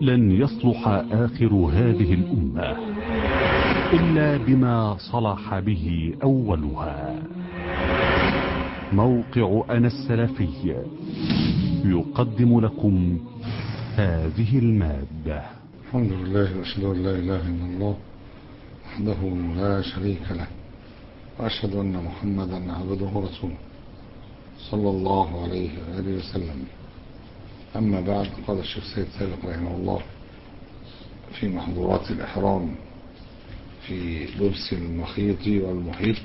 لن يصلح آخر هذه الأمة إلا بما صلح به أولها موقع أنا السلفي يقدم لكم هذه المادة الحمد لله واشهد ان لا اله الا الله وحده لا شريك له واشهد ان محمدا عبده ورسوله صلى الله عليه واله وسلم اما بعد قال الشيخ سيد سابق رحمه الله في محظورات الاحرام في لبس المخيط والمحيط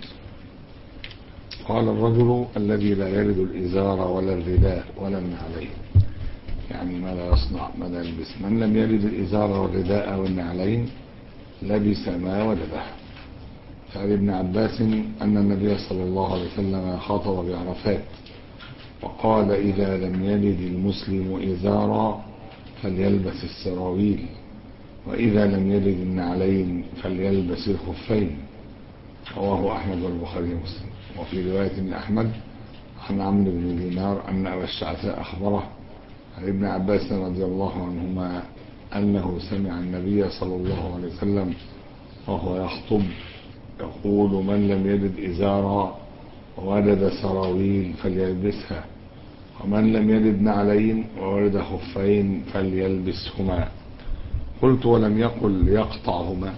قال الرجل الذي لا يرد الازار ولا الرداء ولا النعلين يعني ماذا يصنع ماذا يلبس من لم يرد الإزار والرداء والنعلين لبس ما وجده فعن ابن عباس أن النبي صلى الله عليه وسلم خاطب بعرفات وقال إذا لم يلد المسلم إزارا فليلبس السراويل وإذا لم يلد النعلين فليلبس الخفين رواه أحمد والبخاري ومسلم وفي رواية لأحمد عن عمرو بن دينار أن أبا الشعثاء أخبره عن ابن عباس رضي الله عنهما أنه سمع النبي صلى الله عليه وسلم وهو يخطب يقول من لم يجد إزارا وولد سراويل فليلبسها ومن لم يجد نعلين وولد خفين فليلبسهما قلت ولم يقل ليقطعهما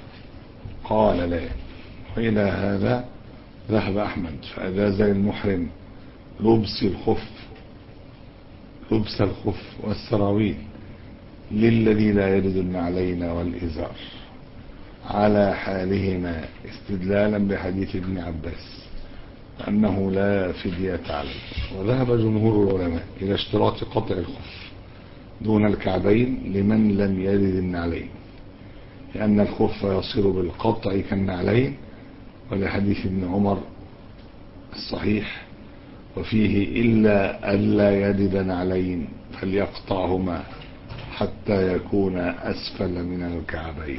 قال لا وإلى هذا ذهب أحمد فأجاز للمحرم لبس الخف لبس الخف والسراويل للذي لا يجد النعلين والإزار على حالهما استدلالا بحديث ابن عباس أنه لا فدية عليه وذهب جمهور العلماء إلى اشتراط قطع الخف دون الكعبين لمن لم يرد النعلين لأن الخف يصير بالقطع كالنعلين ولحديث ابن عمر الصحيح وفيه إلا ألا يجد نعلين فليقطعهما حتى يكون أسفل من الكعبين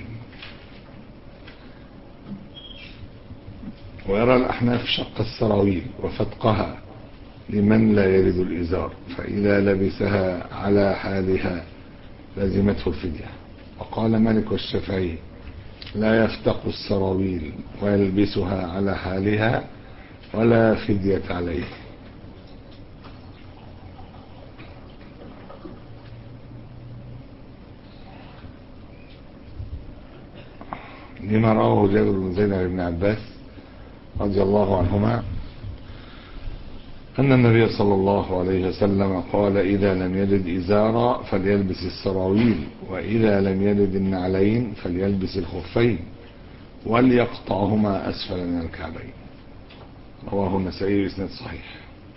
ويرى الأحناف شق السراويل وفتقها لمن لا يرد الإزار فإذا لبسها على حالها لزمته الفدية وقال مالك والشافعي لا يفتق السراويل ويلبسها على حالها ولا فدية عليه لما رواه جابر بن زيد عن ابن عباس رضي الله عنهما أن النبي صلى الله عليه وسلم قال إذا لم يجد إزارا فليلبس السراويل وإذا لم يجد النعلين فليلبس الخفين وليقطعهما أسفل من الكعبين رواه النسائي بإسناد صحيح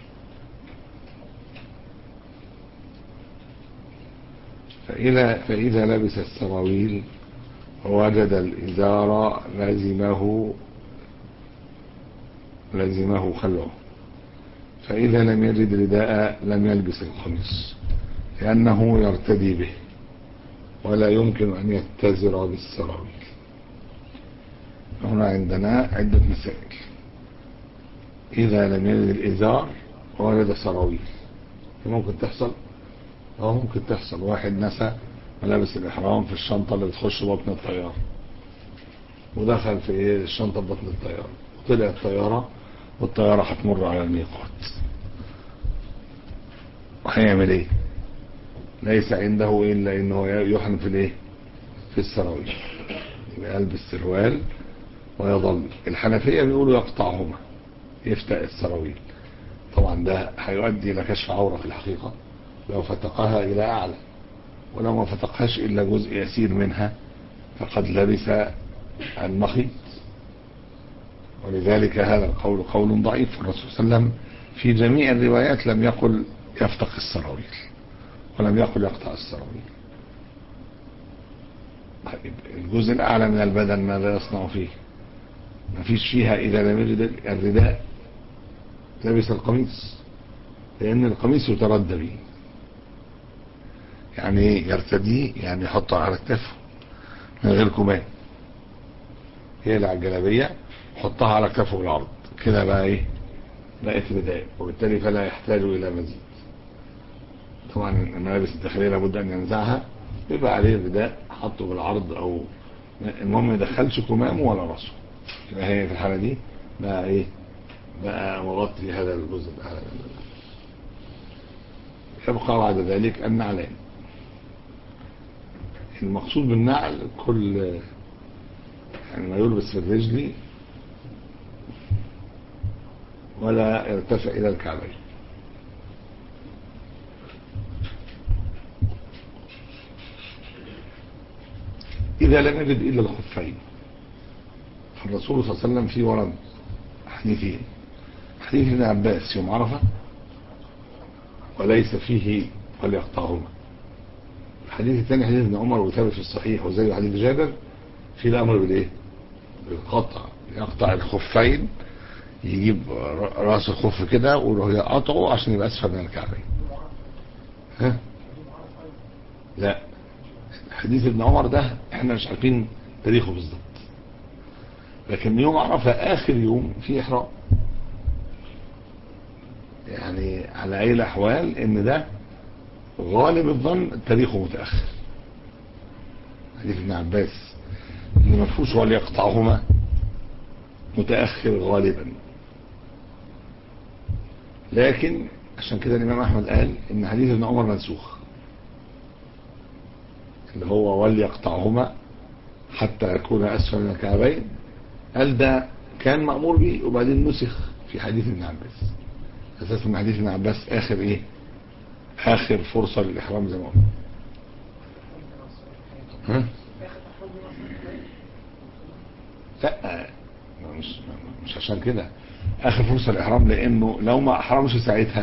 فإذا, فإذا لبس السراويل ووجد الإزار لزمه لزمه خلعه فإذا لم يجد رداء لم يلبس القميص لأنه يرتدي به ولا يمكن أن يتزر بالسراويل هنا عندنا عدة مسائل إذا لم يجد الإزار وولد سراويل ممكن تحصل اه ممكن تحصل واحد نسى ملابس الإحرام في الشنطة اللي بتخش بطن الطيارة ودخل في ايه الشنطة بطن الطيارة وطلع الطيارة والطيارة هتمر على الميقات وهيعمل ايه ليس عنده الا انه يحرم في الايه في السراويل يبقى يلبس سروال ويظل الحنفية بيقولوا يقطعهما يفتق السراويل طبعا ده هيؤدي الى كشف عورة في الحقيقة لو فتقها الى اعلى ولو ما فتقهاش إلا جزء يسير منها فقد لبس المخيط ولذلك هذا القول قول ضعيف الرسول صلى الله عليه وسلم في جميع الروايات لم يقل يفتق السراويل ولم يقل يقطع السراويل الجزء الأعلى من البدن ماذا يصنع فيه ما فيش فيها إذا لم يجد الرداء لبس القميص لأن القميص يتردى به يعني يرتديه يعني يحطه على كتفه من غير كمام يقلع الجلابية حطها على كتفه بالعرض كده بقى ايه بقت رداء وبالتالي فلا يحتاج الى مزيد طبعا الملابس الداخلية لابد ان ينزعها بيبقى عليه رداء حطه بالعرض او المهم ما يدخلش كمامه ولا راسه يبقى هي في الحاله دي بقى ايه بقى مغطي هذا الجزء الأعلى يبقى بعد ذلك النعلين المقصود بالنعل كل يعني ما يلبس في الرجل ولا يرتفع إلى الكعبين إذا لم يجد إلا الخفين فالرسول صلى الله عليه وسلم في ورد حديثين حديث ابن عباس يوم عرفة وليس فيه وليقطعهما الحديث الثاني حديث ابن عمر وثابت في الصحيح وزي حديث جابر في الأمر بالإيه بالقطع يقطع الخفين يجيب راس الخف كده ويروح يقطعه عشان يبقى أسفل من الكعبين ها لا حديث ابن عمر ده احنا مش عارفين تاريخه بالظبط لكن يوم عرفة آخر يوم في إحرام يعني على أي الأحوال إن ده غالب الظن تاريخه متأخر حديث ابن عباس اللي ما فيهوش وليقطعهما متأخر غالبا لكن عشان كده الإمام أحمد قال إن حديث ابن عمر منسوخ اللي هو وليقطعهما حتى يكون أسفل من الكعبين قال ده كان مأمور به وبعدين نسخ في حديث ابن عباس أساس من حديث ابن عباس آخر إيه آخر فرصة للإحرام زي ما قلنا ها لا مش مش عشان كده آخر فرصة للإحرام لأنه لو ما أحرمش ساعتها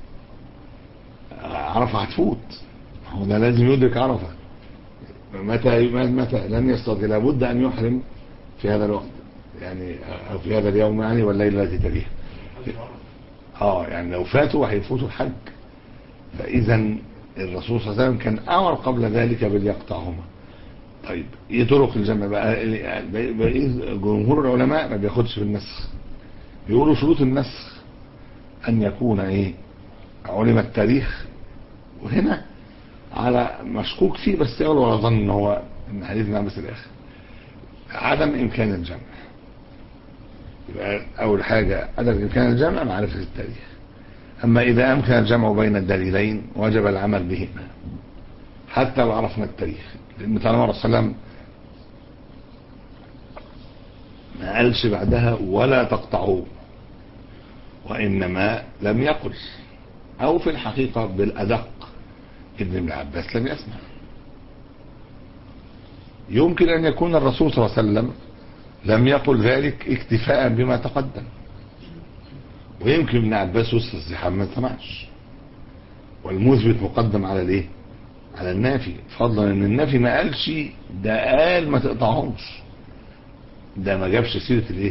عرفة هتفوت هو ده لازم يدرك عرفة متى متى لن يستطيع لابد أن يحرم في هذا الوقت يعني أو في هذا اليوم يعني والليلة التي تليها اه يعني لو فاتوا هيفوتوا الحج فإذا الرسول صلى الله عليه وسلم كان أمر قبل ذلك باليقطعهما طيب ايه طرق الجمع بقى بقى جمهور العلماء ما بياخدش بالنسخ بيقولوا شروط النسخ أن يكون ايه علم التاريخ وهنا على مشكوك فيه بس يقول ولا ظن ان هو ان حديث بس الاخر عدم امكان الجمع يبقى اول حاجة عدم امكان الجمع معرفة التاريخ اما اذا امكن الجمع بين الدليلين وجب العمل بهما حتى لو عرفنا التاريخ لان طالما الرسول صلى الله عليه وسلم ما قالش بعدها ولا تقطعوه وانما لم يقل او في الحقيقة بالادق ابن ابن عباس لم يسمع يمكن أن يكون الرسول صلى الله عليه وسلم لم يقل ذلك اكتفاء بما تقدم ويمكن ابن عباس وسط الزحام ما سمعش والمثبت مقدم على الايه على النافي فضلا ان النافي ما قالش ده قال ما تقطعهمش ده ما جابش سيره الايه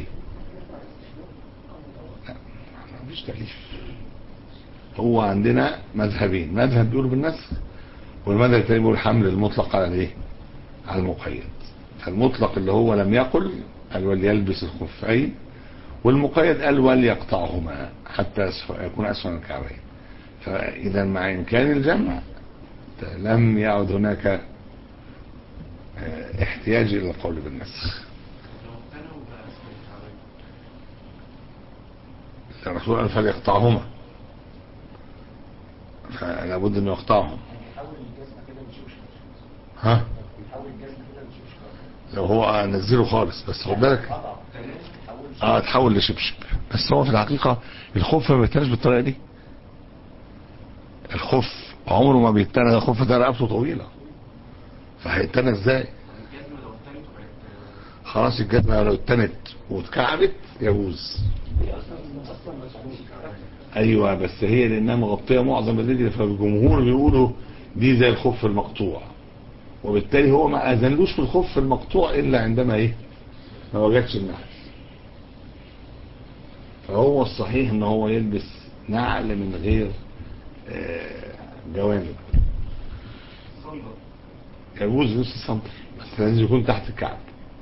لا مفيش تأليف هو عندنا مذهبين مذهب بيقول بالنسخ والمذهب الثاني بيقول حمل المطلق على الايه على المقيد فالمطلق اللي هو لم يقل قال وليلبس الخفين والمقيد قال وليقطعهما حتى يكون اسفل من الكعبين فاذا مع امكان الجمع لم يعد هناك احتياج الى القول بالنسخ الرسول قال فليقطعهما فلا بد انه يقطعهم ها لو هو نزله خالص بس خد بالك اه تحول لشبشب بس هو في الحقيقة الخف ما بيتناش بالطريقة دي الخف عمره ما بيتنى الخف ده رقبته طويلة فهيتنى ازاي خلاص الجزمة لو اتنت واتكعبت يجوز ايوه بس هي لانها مغطيه معظم الرجل فالجمهور بيقولوا دي زي الخف المقطوع وبالتالي هو ما اذنلوش في الخف المقطوع الا عندما ايه ما وجدش النعل فهو الصحيح ان هو يلبس نعل من غير جوانب يجوز نص السنتر بس لازم يكون تحت الكعب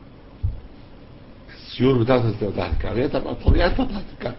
السيور بتاعته تبقى تحت الكعب هي تبقى طبيعتها تحت الكعب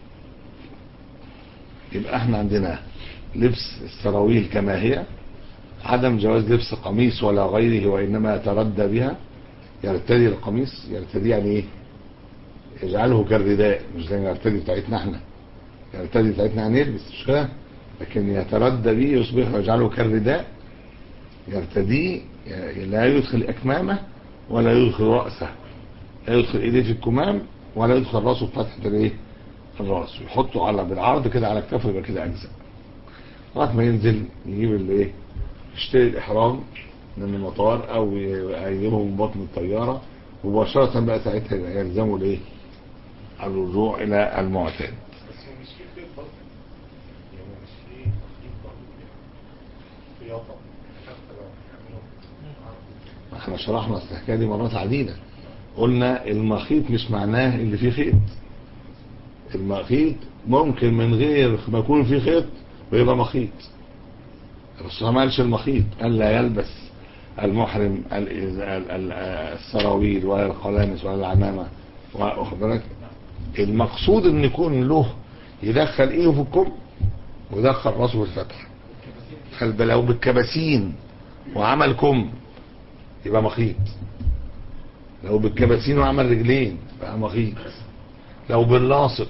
يبقى احنا عندنا لبس السراويل كما هي عدم جواز لبس قميص ولا غيره وإنما يتردى بها يرتدي القميص يرتدي يعني ايه يجعله كالرداء مش زي ما يرتدي بتاعتنا احنا يرتدي بتاعتنا يعني يلبس مش كده لكن يتردى به يصبح ويجعله كالرداء يرتديه لا يدخل أكمامه ولا يدخل رأسه لا يدخل ايديه في الكمام ولا يدخل راسه في فتحة الايه الراس ويحطه على بالعرض كده على كتافه يبقى كده اجزاء لغايه ما ينزل يجيب الايه يشتري الاحرام من المطار او يجيبه من بطن الطياره مباشره بقى ساعتها يبقى يلزمه الايه الرجوع الى المعتاد بس هو مش في خيط برضه يعني مش في تخطيط برضه خياطة حتى لو يعملوا احنا شرحنا الحكايه دي مرات عديده قلنا المخيط مش معناه اللي فيه خيط المخيط ممكن من غير ما يكون فيه خيط ويبقى مخيط الرسول ما قالش المخيط قال لا يلبس المحرم ال- ال- ال- السراويل ولا القلامس ولا العمامه واخد بالك المقصود ان يكون له يدخل ايده في الكم ويدخل راسه في الفتح فالب- لو بالكباسين وعمل كم يبقى مخيط لو بالكباسين وعمل رجلين بقى مخيط لو باللاصق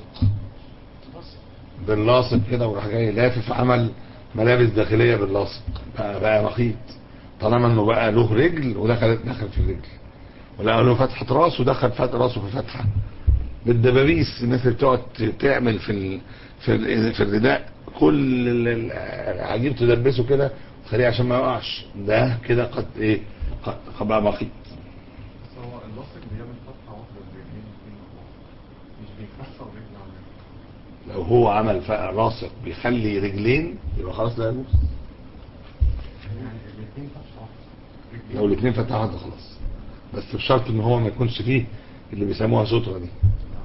باللاصق كده وراح جاي لافف عمل ملابس داخليه باللاصق بقى بقى مخيط طالما انه بقى له رجل ودخل دخل في الرجل ولا له فتحه راس ودخل فت راسه في فتحه بالدبابيس الناس اللي بتقعد تعمل في ال... في ال... في الرداء كل ال- ال- العجيب تدبسه كده وتخليه عشان ما يقعش ده كده قد ايه قد قد بقى مخيط بس هو اللاصق بيعمل فتحة واحدة للرجلين الاثنين مع بعض. مش بيكسر رجل على رجل. لو هو عمل ف- لاصق بيخلي رجلين يبقى خلاص لا يجوز يعني الاثنين فتحة واحدة رجلين. لو الاثنين فتحوا واحده خلاص بس بشرط ان هو ما يكونش فيه اللي بيسموها ستره دي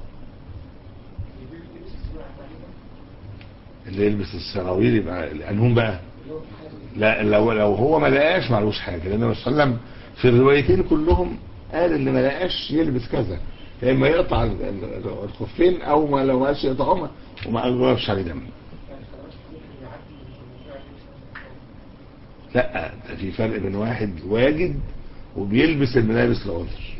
اللي يلبس السراويل يبقى الانهم بقى لا لو لو هو ما لقاش معلوش حاجه لان الرسول صلى الله عليه وسلم في الروايتين كلهم قال اللي ما لقاش يلبس كذا يا اما يقطع ال- ال- الخفين او ما لو ما قالش يقطعهما وما يجربش عليه دم لا ده في فرق بين واحد واجد وبيلبس الملابس العذر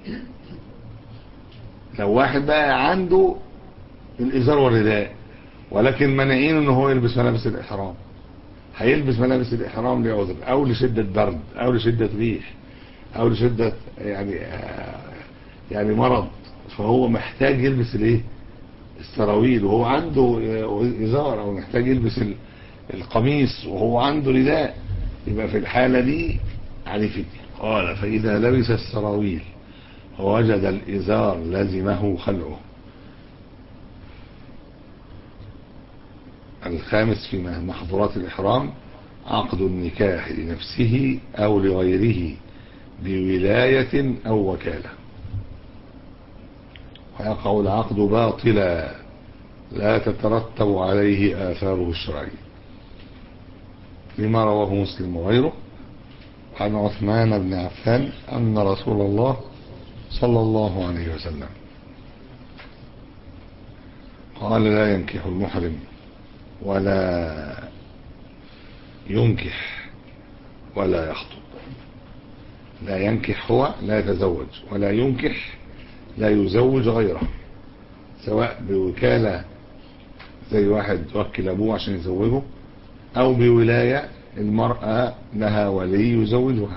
لو واحد بقى عنده الازار والرداء ولكن مانعين ان هو يلبس ملابس الاحرام هيلبس ملابس الاحرام لعذر او لشده برد او لشده ريح او لشده يعني آه، يعني مرض فهو محتاج يلبس الايه السراويل وهو عنده آه، ازار او محتاج يلبس ال- القميص وهو عنده رداء يبقى في الحاله دي عليه فدية قال فاذا لبس السراويل ووجد الازار لزمه خلعه الخامس في محظورات الإحرام عقد النكاح لنفسه أو لغيره بولاية أو وكالة ويقع العقد باطلا لا تترتب عليه آثاره الشرعية لما رواه مسلم وغيره عن عثمان بن عفان أن رسول الله صلى الله عليه وسلم قال لا ينكح المحرم ولا ينكح ولا يخطب لا ينكح هو لا يتزوج ولا ينكح لا يزوج غيره سواء بوكالة زي واحد وكل أبوه عشان يزوجه أو بولاية المرأة لها ولي يزوجها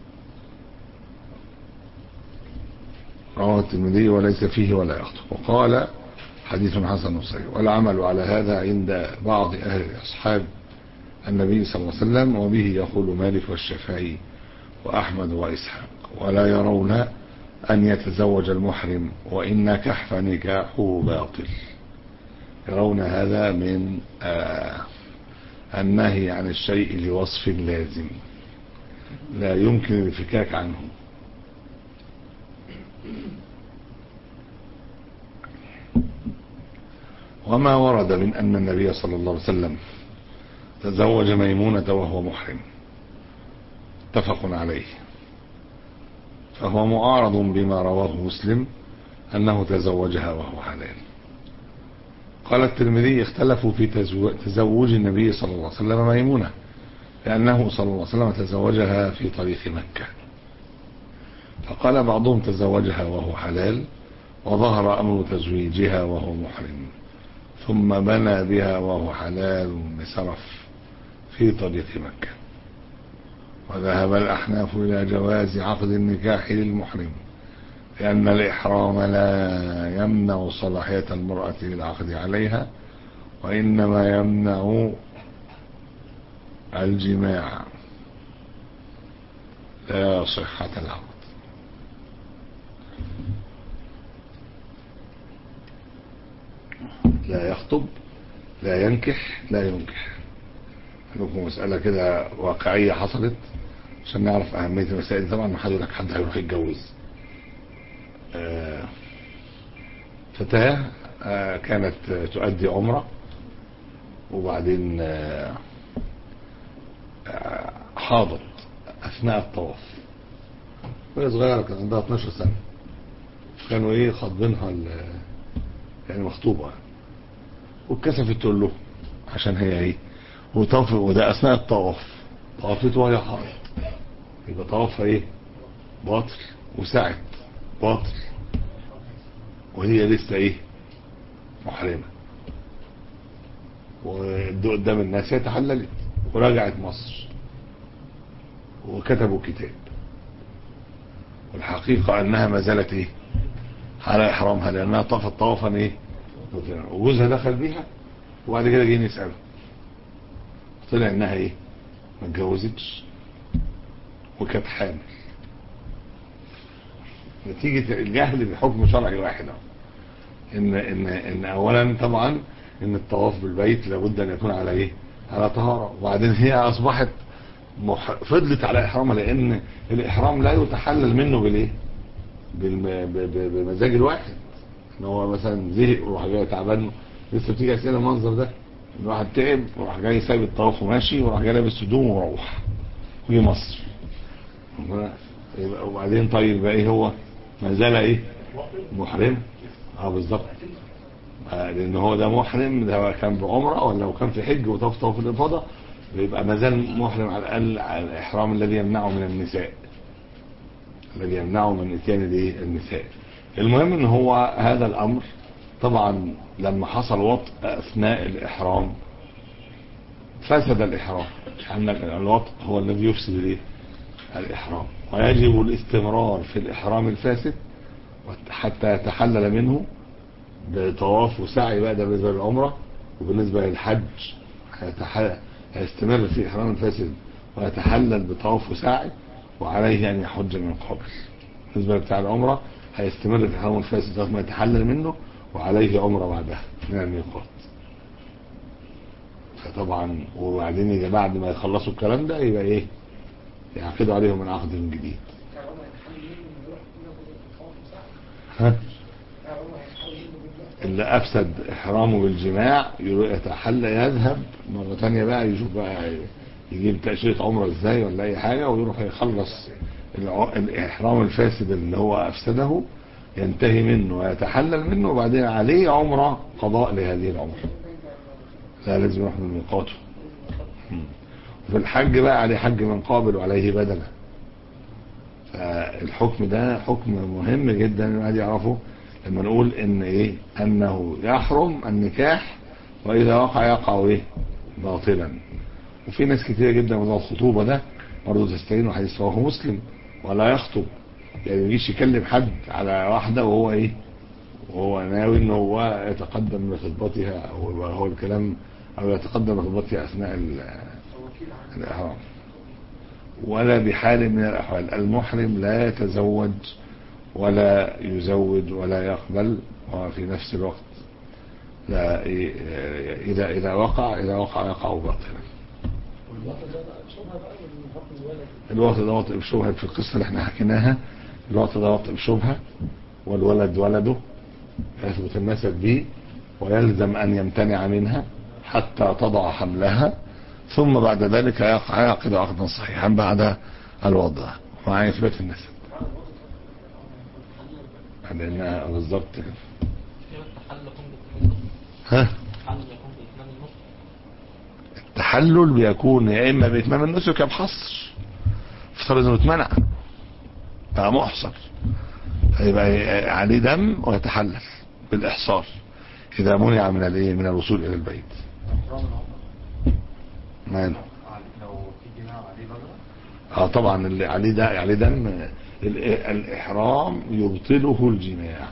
رواه الترمذي وليس فيه ولا يخطب وقال حديث حسن صحيح والعمل على هذا عند بعض أهل أصحاب النبي صلى الله عليه وسلم وبه يقول مالك والشافعي وأحمد وإسحاق ولا يرون أن يتزوج المحرم وإن نكح فنكاحه باطل يرون هذا من آه النهي عن الشيء لوصف لازم لا يمكن الانفكاك عنه وما ورد من أن النبي صلى الله عليه وسلم تزوج ميمونة وهو محرم اتفق عليه فهو معارض بما رواه مسلم أنه تزوجها وهو حلال قال الترمذي اختلفوا في تزو- تزوج النبي صلى الله عليه وسلم ميمونة لأنه صلى الله عليه وسلم تزوجها في طريق مكة فقال بعضهم تزوجها وهو حلال وظهر أمر تزويجها وهو محرم ثم بنى بها وهو حلال بسرف في طريق مكة وذهب الأحناف إلى جواز عقد النكاح للمحرم لأن الإحرام لا يمنع صلاحية المرأة للعقد عليها وإنما يمنع الجماع لا صحة العقد لا يخطب لا ينكح لا ينكح لكم مسألة كده واقعية حصلت عشان نعرف أهمية المسائل دي. طبعا ما حد يقول لك حد هيروح يتجوز آه، فتاة آه، كانت آه، تؤدي عمرة وبعدين آه، آه، حاضت أثناء الطواف وهي صغيرة كان عندها 12 سنة كانوا ايه خاطبينها ال- يعني مخطوبة واتكسفت تقول له عشان هي ايه وطاف وده اثناء الطواف طافت وهي حائض يبقى طوافها ايه باطل وسعت باطل وهي لسه ايه محرمة ودو قدام الناس هي تحللت ورجعت مصر وكتبوا كتاب والحقيقة انها ما زالت ايه على احرامها لانها طافت طوافا ايه وجوزها دخل بيها وبعد كده جه نسأله طلع انها ايه ما اتجوزتش وكانت حامل نتيجة الجهل بحكم شرعي واحد اهو ان ان ان اولا طبعا ان الطواف بالبيت لابد ان يكون على ايه على طهارة وبعدين هي اصبحت مح... فضلت على احرامها لان الاحرام لا يتحلل منه بالايه بالم... ب... ب... بمزاج الواحد ان هو مثلا زهق وراح جاي تعبان لسه بتيجي اسئله المنظر ده الواحد تعب وراح جاي سايب الطواف وماشي وراح جاي لابس هدوم وروح وجي مصر يبقى- وبعدين طيب بقى ايه هو ما زال ايه محرم اه بالظبط آه، لان هو ده محرم ده كان بعمره ولا لو كان في حج وطاف طواف الافاضه بيبقى ما زال محرم على الاقل على الاحرام الذي يمنعه من النساء الذي يمنعه من اتيان الايه النساء المهم ان هو هذا الامر طبعا لما حصل وطء اثناء الاحرام فسد الاحرام لان الوطء هو الذي يفسد الايه الاحرام ويجب الاستمرار في الاحرام الفاسد حتى يتحلل منه بطواف وسعي بقى ده بالنسبه للعمره وبالنسبه للحج هيتح- هيستمر في احرام الفاسد ويتحلل بطواف وسعي وعليه ان يحج من قبل بالنسبه بتاع العمره هيستمر في احرام الفاسد لغايه ما يتحلل منه وعليه عمره بعدها من الميقات فطبعا وبعدين يجي بعد ما يخلصوا الكلام ده يبقى ايه يعقدوا عليهم من عقد من جديد ها اللي افسد احرامه بالجماع يروح يتحلى يذهب مرة تانية بقى يشوف بقى يجيب تأشيرة عمره ازاي ولا اي حاجة ويروح يخلص الع- الاحرام الفاسد اللي هو افسده ينتهي منه ويتحلل منه وبعدين عليه عمره قضاء لهذه العمره لا لازم يروح من ميقاته مم. وفي الحج بقى عليه حج من قابل وعليه بدنه فالحكم ده حكم مهم جدا الواحد يعرفه لما نقول ان ايه انه يحرم النكاح واذا وقع يقع ايه باطلا وفي ناس كتير جدا موضوع الخطوبه ده برضه تستعين حديث رواه مسلم ولا يخطب يعني ما يجيش يكلم حد على واحده وهو ايه وهو ناوي ان هو يتقدم لخطبتها او يبقى هو الكلام او يتقدم لخطبتها اثناء ال- الاحرام ولا بحال من الاحوال المحرم لا يتزوج ولا يزوج ولا يقبل وفي نفس الوقت لا إيه- اذا اذا وقع اذا وقع يقع باطلا الوقت ده وطئ بشبهة في القصة اللي احنا حكيناها الوقت ده وطئ بشبهة والولد ولده يثبت النسب به ويلزم أن يمتنع منها حتى تضع حملها ثم بعد ذلك يقع يعقد عقدا صحيحا بعد الوضع مع إثبات النسب لأنها بالضبط كده. التحل يكون بإتمام النصف ها التحل يكون بإتمام النصف التحلل بيكون يا اما باتمام النسك يا بحصر افترض انه اتمنع بقى محصر هيبقى عليه دم ويتحلل بالاحصار اذا منع من الايه من الوصول الى البيت احرام العمره ماله على- لو في جماع عليه بدله اه طبعا اللي عليه ده عليه دم ال- الاحرام يبطله الجماع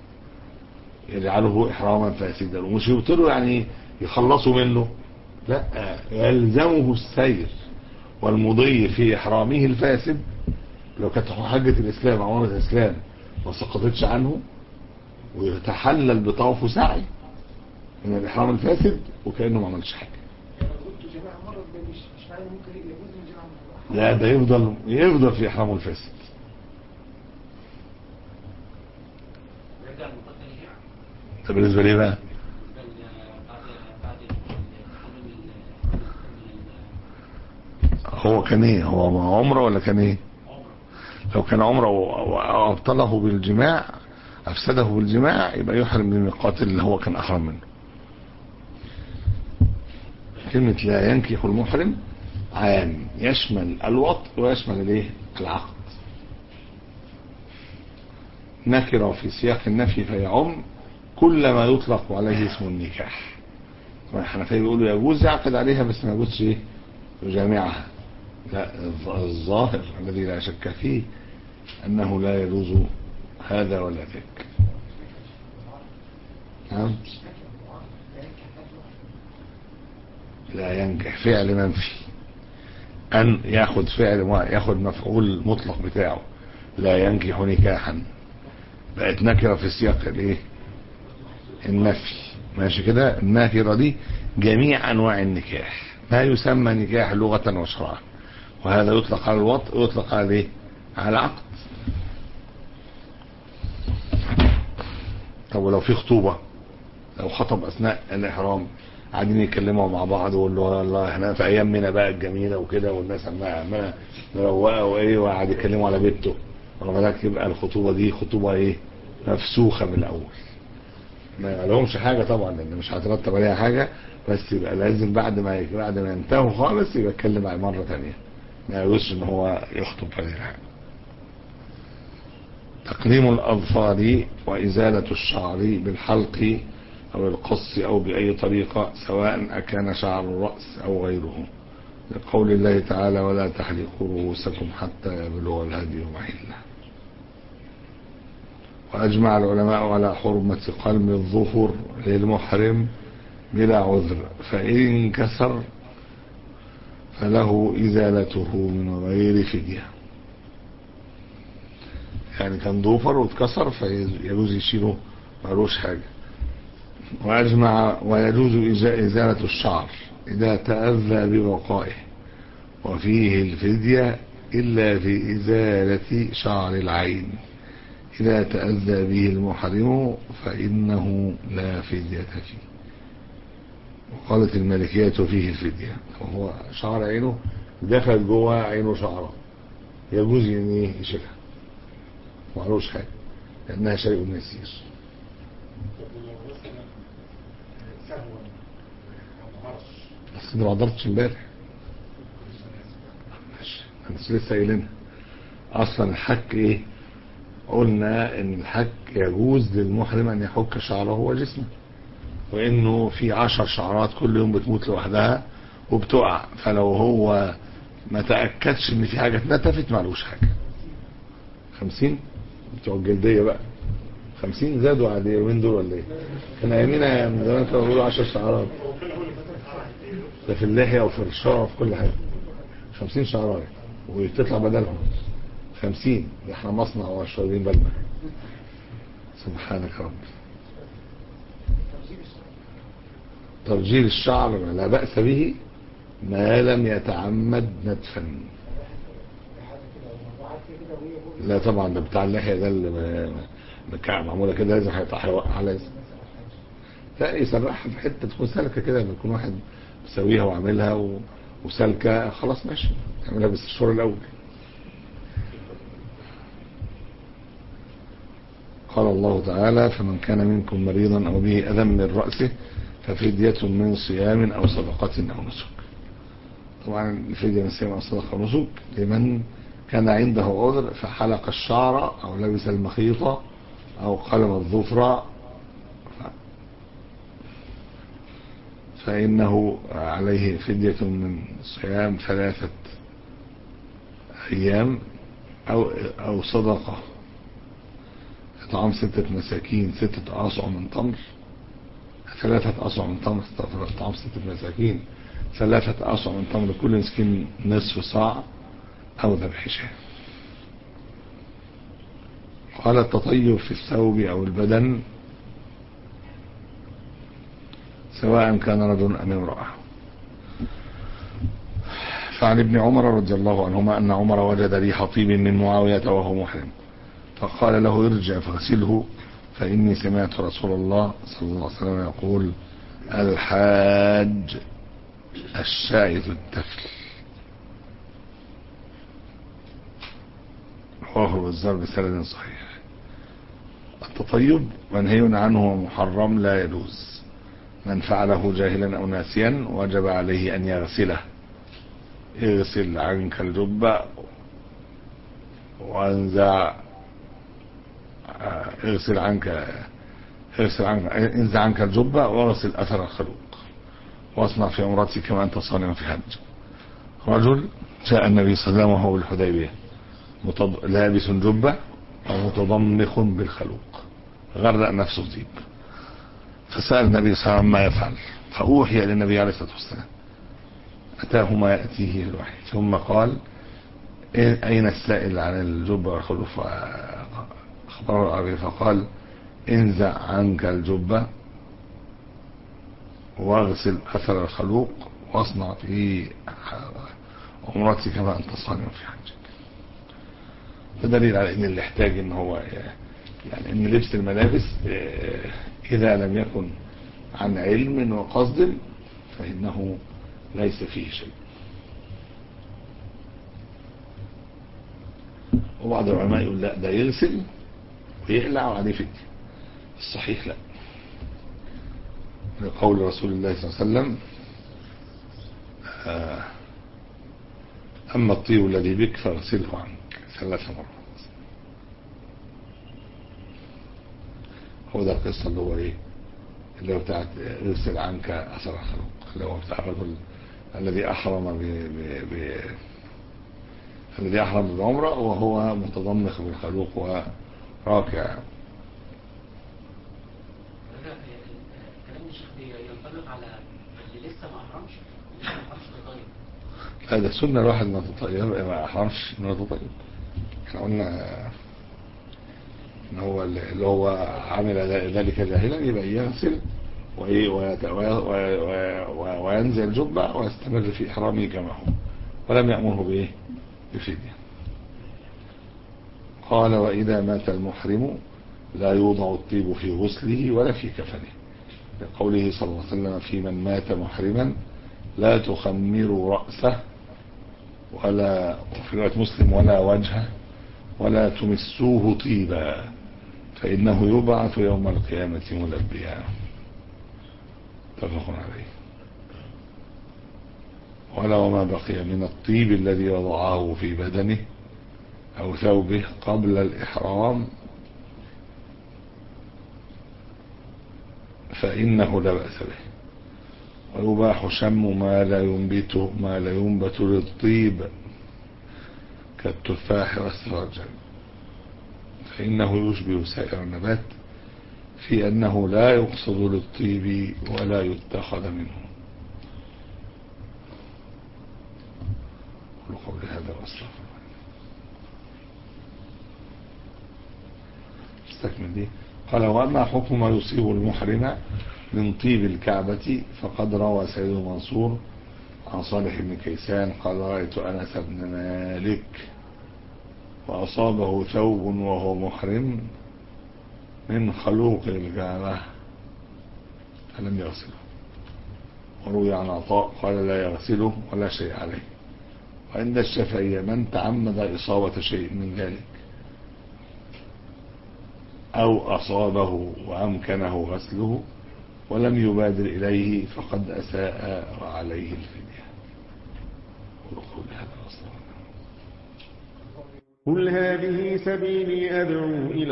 يجعله احراما فاسدا ومش يبطله يعني يخلصوا منه لا يلزمه السير والمضي في احرامه الفاسد لو كانت حجة الاسلام عمرة الاسلام ما سقطتش عنه ويتحلل بطواف وسعي من الاحرام الفاسد وكانه ما عملش حاجه يعني لو قلت جماعة مرة ده مش مش معنى ممكن يجوز من جماعة مرة لا ده يفضل يفضل في احرامه الفاسد رجع المقدم يعني ده بالنسبه ليه بقى بل بعد بعد الدخول من هو كان ايه هو عمره ولا كان ايه العمرة لو كان عمره و- وابطله بالجماع افسده بالجماع يبقى يحرم من الميقات اللي هو كان احرم منه كلمة لا ينكح المحرم عام يشمل الوطء ويشمل الايه العقد نكرة في سياق النفي فيعم كل ما يطلق عليه اسم النكاح الحنفية بيقولوا يجوز يعقد عليها بس ما يجوزش ايه يجامعها لا الظ- الظاهر الذي لا شك فيه أنه لا يجوز هذا ولا ذاك نعم لا ينكح فعل منفي أن ياخد فعل ياخد مفعول مطلق بتاعه لا ينكح نكاحا بقت نكرة في سياق الايه النفي ماشي كده النكرة دي جميع أنواع النكاح ما يسمى نكاح لغة وشرعا وهذا يطلق على الوطء ويطلق على ايه على العقد طب ولو في خطوبة لو خطب اثناء الاحرام قاعدين يتكلموا مع بعض ويقول له والله احنا في ايامنا بقى الجميله وكده والناس عماله عماله مروقه وايه وقاعد يتكلموا على بيته واخد بالك يبقى الخطوبه دي خطوبه ايه مفسوخه من الاول ما لهمش حاجه طبعا لان مش هترتب عليها حاجه بس يبقى لازم بعد ما بعد ما ينتهوا خالص يبقى يتكلم معاه مره ثانيه ما يجوزش ان هو يخطب هذه الحاجه تقليم الأظفار وإزالة الشعر بالحلق أو القص أو بأي طريقة سواء أكان شعر الرأس أو غيره لقول الله تعالى ولا تحلقوا رؤوسكم حتى يبلغ الهدي محله وأجمع العلماء على حرمة قلم الظفر للمحرم بلا عذر فإن كسر فله إزالته من غير فدية يعني كان ضوفر واتكسر فيجوز يشيله مالوش حاجة وأجمع ويجوز إزا- إزالة الشعر إذا تأذى ببقائه وفيه الفدية إلا في إزالة شعر العين إذا تأذى به المحرم فإنه لا فدية فيه وقالت المالكية فيه الفدية وهو شعر عينه دخل جوه عينه شعره يجوز ان إيه يشيلها معلوش حاجة لأنها شيء يسير طب ولو مثلا سهوا ما عمرش بس انت ما قدرتش امبارح ماشي انت لسه قايلينها اصلا الحك ايه قلنا ان الحك يجوز للمحرم ان يحك شعره وجسمه وانه في عشر شعرات كل يوم بتموت لوحدها وبتقع فلو هو ما تأكدش ان في حاجة اتنتفت معلوش حاجة خمسين بتوع الجلدية بقى خمسين زادوا على اليومين دول ولا ايه كان ايامينا من زمان كانوا بيقولوا عشر شعرات ده في اللحية وفي الشعر وفي كل حاجة خمسين شعراية وتطلع بدلهم خمسين احنا مصنع وشاربين بالنا سبحانك يا رب ترجيل الشعر لا بأس به ما لم يتعمد نتفا لا طبعا ده بتاع اللحية ده اللي ما- مكعب معمولة كده لازم هيطلع هيوقع لازم لا يسرحها في حتة تكون سالكة كده لما يكون واحد مسويها وعاملها و... وسالكة خلاص ماشي يعملها بس الشهور الأول قال الله تعالى فمن كان منكم مريضا أو به أذى من رأسه ففدية من صيام أو صدقة أو نسك طبعا الفدية من صيام أو صدقة نسك لمن كان عنده عذر فحلق الشعر أو لبس المخيط أو قلم الظفر ف- فإنه عليه فدية من صيام ثلاثة أيام أو أو صدقة إطعام ستة مساكين ستة أصع من تمر ثلاثة أصع من تمر استغفر الله، إطعام ستة مساكين ثلاثة أصع من تمر كل مسكين نصف صاع أو ذبح شاة قال التطيب في الثوب أو البدن سواء كان رجل أم امرأة فعن ابن عمر رضي الله عنهما أن عمر وجد ريح طيب من معاوية وهو محرم فقال له ارجع فاغسله فإني سمعت رسول الله صلى الله عليه وسلم يقول الحاج الشاعث التفل رواه الوزار بسند صحيح التطيب منهي عنه ومحرم لا يجوز من فعله جاهلا أو ناسيا وجب عليه أن يغسله اغسل عنك الجبة وانزع آه، اغسل عنك اغسل عنك انزع عنك الجبة واغسل أثر الخلوق واصنع في عمرتك كما أنت صانع في حج رجل جاء النبي صلى الله عليه وسلم وهو بالحديبية متض... لابس جبة ومتضمخ بالخلوق غرق نفسه طيب فسأل النبي صلى الله عليه وسلم ما يفعل فأوحي للنبي عليه الصلاة والسلام أتاه ما يأتيه الوحي ثم قال إيه- أين السائل عن الجبة والخلوق فأخبره العربي فقال انزع عنك الجبة واغسل أثر الخلوق واصنع في عمرتك كما أنت صانع في حجك ده دليل على ان اللي يحتاج ان هو يعني ان لبس الملابس آه، اذا لم يكن عن علم وقصد فانه ليس فيه شيء وبعض العلماء يقول لا ده يغسل ويقلع وعليه فدية الصحيح لا لقول رسول الله صلى الله عليه وسلم آه، أما الطيب الذي بك فاغسله عنك ثلاث مرات هو ده القصة اللي هو ايه اللي هو بتاعت اغسل عنك أثر الخلق اللي هو بتاع الرجل الذي أحرم ب... ب... ب... الذي أحرم بالعمرة وهو متضمخ بالخلوق وراكع هذا كلام الشيخ ينطبق على اللي لسه ما احرمش اللي لسه ما احرمش تطيب لا ده سنة الواحد ما تطيب ما أحرمش إنه يتطيب احنا قلنا ان هو اللي هو عمل ذلك جاهلا يبقى يغسل وإيه ويت- وي- وي- وي- وينزل الجبة ويستمر في إحرامه كما هو ولم يأمره بإيه بفدية قال وإذا مات المحرم لا يوضع الطيب في غسله ولا في كفنه لقوله صلى الله عليه وسلم في من مات محرما لا تخمروا رأسه ولا وفي رواية مسلم ولا وجهه ولا تمسوه طيبا فإنه يبعث يوم القيامة ملبيا متفق عليه ولا وما بقي من الطيب الذي وضعه في بدنه أو ثوبه قبل الإحرام فإنه لا بأس به ويباح شم ما لا ينبت ما لا ينبت للطيب كالتفاح والسرجل فإنه يشبه سائر النبات في أنه لا يقصد للطيب ولا يتخذ منه قل قولي هذا وأستغفر الله استكمل دي قال وأما حكم ما يصيب المحرم من طيب الكعبة فقد روى سيد منصور عن صالح بن كيسان قال رأيت أنس بن مالك وأصابه ثوب وهو محرم من خلوق الكعبة فلم يغسله وروي عن عطاء قال لا يغسله ولا شيء عليه وعند الشافعية من تعمد إصابة شيء من ذلك أو أصابه وأمكنه غسله ولم يبادر إليه فقد أساء وعليه الفدية قل هذا أصلا قل هذه سبيلي أدعو إلى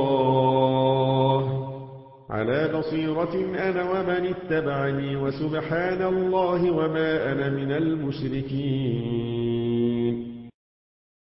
الله على بصيرة أنا ومن اتبعني وسبحان الله وما أنا من المشركين